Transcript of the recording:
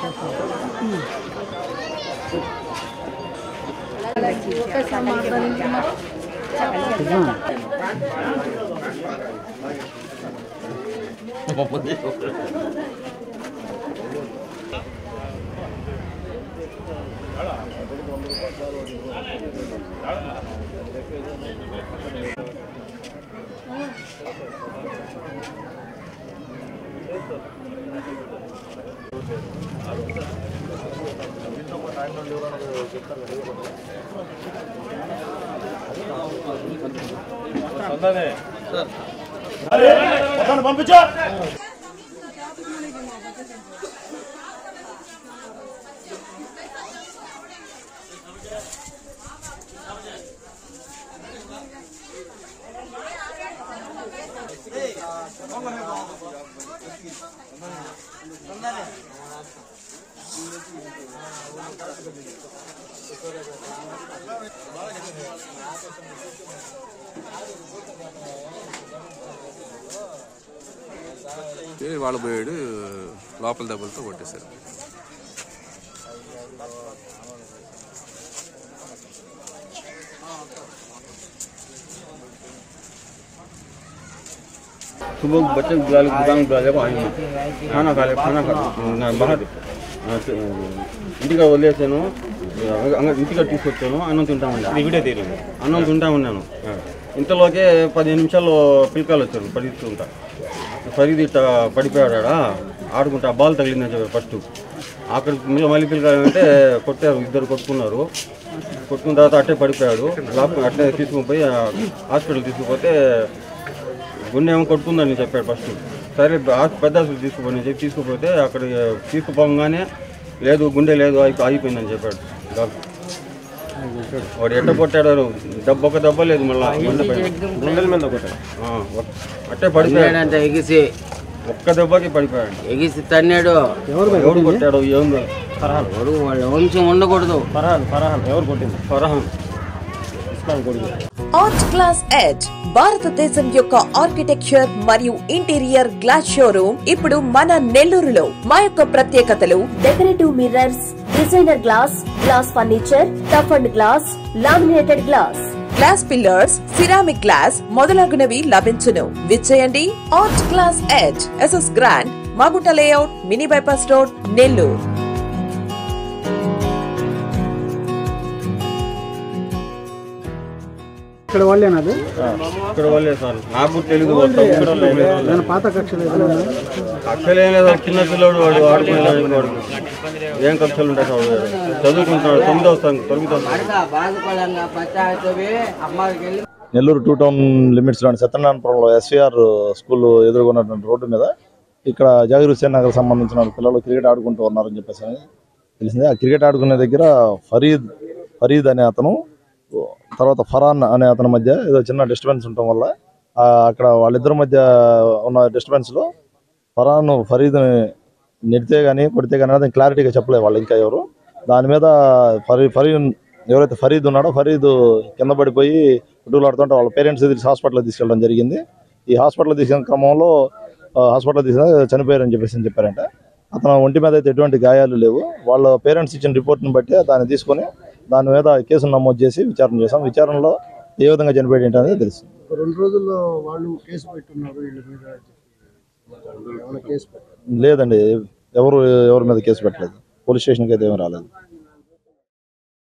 పంపించా వాళ్ళు పోయాడు లోపల దెబ్బలతో కొట్టేశారు सुबह बच्चे बुला दुकान बुला ले आएंगे खाना खा ले खाना खा నా బాగా ఇంటికి వదిలేసాను అంగ- ఇంటికి తీసుకొచ్చాను అన్నం తింటామని వీడియో తీరు అన్నం తింటా ఉన్నాను ఇంతలోకే పదిహేను నిమిషాల్లో పిల్లకాయలు వచ్చారు పరిగెత్తుకుంటా పరిగెత్తి ఇట్ట పడిపోయాడు ఆడ ఆడుకుంటా ఆ బాల్ తగిలిందని చెప్పారు ఫస్ట్ అక్కడ మళ్ళీ మళ్ళీ పిల్లకాయలు అంటే కొట్టారు ఇద్దరు కొట్టుకున్నారు కొట్టుకున్న తర్వాత అట్టే పడిపోయాడు లోపల అట్టే తీసుకుని పోయి ఆ హాస్పిటల్ తీసుకుపోతే గుండె ఏమో కొట్టుకుందని చెప్పాడు ఫస్ట్ సరే ఆ- పెద్ద హాస్పిటల్ తీసుకుపోయి చెప్పి తీసుకుపోతే అక్కడ తీసుకుపోగానే లేదు గుండె లేదు అయిపో అయిపోయిందని చెప్పాడు డాక్టర్ వాడు ఎట్ట కొట్టాడు దెబ్బ ఒక దెబ్బ లేదు మళ్ళా గుండె పైన గుండెల మీద ఒకటి ఆ, ఒక్- అట్టే పడిపోయాడు అంత ఎగిసి ఒక్క దెబ్బకి పడిపోయాడు ఎగిసి తన్నాడు ఎవడు కొట్టాడు ఏందో ఎవరు వాళ్ళ వంశం ఉండకూడదు ఫర్హాన్ ఫర్హాన్ ఎవరు కొట్టింది ఫరహం ఇస్లాం కొడుకు ఆర్ట్ క్లాస్ ఎడ్ భారతదేశం యొక్క ఆర్కిటెక్చర్ మరియు ఇంటీరియర్ గ్లాస్ షోరూమ్ ఇప్పుడు మన నెల్లూరులో మా యొక్క ప్రత్యేకతలు decorative mirrors designer glass glass furniture tough and glass laminated glass glass pillars ceramic glass మొదలగునవి లభించును విచ్చేయండి ఆర్ట్ క్లాస్ ఎడ్ ఎస్ఎస్ grand Magunta layout mini bypass road Nellore ఇక్కడ వాళ్ళేనా అది ఇక్కడ వాళ్ళే సార్ నాకు కూడా తెలీదు మొత్తం ఇక్కడ వాళ్ళే. ఏదైనా పాత కక్షలు ఏదైనా ఉన్నాయా? కక్షలు ఏం లేదు చిన్న పిల్లడు వాడు ఆడుకుంటాడు వాడు ఏం కక్షలు ఉంటాయి సార్ వాడు? చదువుకుంటున్నాడు తొమ్మిదో స్థానం తొమ్మిదో స్థానం బాధపడంగా పచ్చాయి అమ్మాయికి వెళ్ళి నెల్లూరు టూ టౌన్ లిమిట్స్లోని సత్యనారాయణపురంలో ఎస్వీఆర్ స్కూల్ ఎదుర్కొన్నటువంటి రోడ్డు మీద ఇక్కడ జాగిర్ హుస్సేన్ నగర్ సంబంధించిన పిల్లలు క్రికెట్ ఆడుకుంటూ ఉన్నారని చెప్పేసి అని తెలిసింది ఆ క్రికెట్ ఆడుకునే దగ్గర ఫరీద్ ఫరీద్ అనే అతను తర్వాత ఫరాన్ అనే అతని మధ్య ఏదో చిన్న డిస్టర్బెన్స్ ఉండటం వల్ల ఆ అక్కడ వాళ్ళిద్దరి మధ్య ఉన్న డిస్టర్బెన్స్లో ఫరాన్ ఫరీద్ని నెడితే కానీ కొడితే కానీ అది క్లారిటీగా చెప్పలేదు వాళ్ళు ఇంకా ఎవరు దాని మీద ఫరీ ఫరీద్ ఎవరైతే ఫరీద్ ఉన్నాడో ఫరీద్ కింద పడిపోయి పుట్టులాడుతుంటే వాళ్ళ పేరెంట్స్ తెలిసి హాస్పిటల్కి తీసుకెళ్ళడం జరిగింది ఈ హాస్పిటల్ తీసుకెళ్ళిన క్రమంలో హాస్పిటల్ తీసుకెళ్ళి చనిపోయారని చెప్పేసి అని చెప్పారంట అతను ఒంటి మీద అయితే ఎటువంటి గాయాలు లేవు వాళ్ళ పేరెంట్స్ ఇచ్చిన రిపోర్ట్ని బట్టి దాన్ని తీసుకొని దాని మీద కేసు నమోదు చేసి విచారణ చేశాం విచారణలో ఏ విధంగా చనిపోయాడు ఏంటి అనేది తెలుసు ఒక రెండు రోజుల్లో వాళ్ళు కేసు పెట్టున్నారు వీళ్ళ మీద ఏమైనా కేసు పెట్టారు లేదండి ఎవరు ఎవరి మీద కేసు పెట్టలేదు పోలీస్ స్టేషన్కి అయితే ఏమీ రాలేదు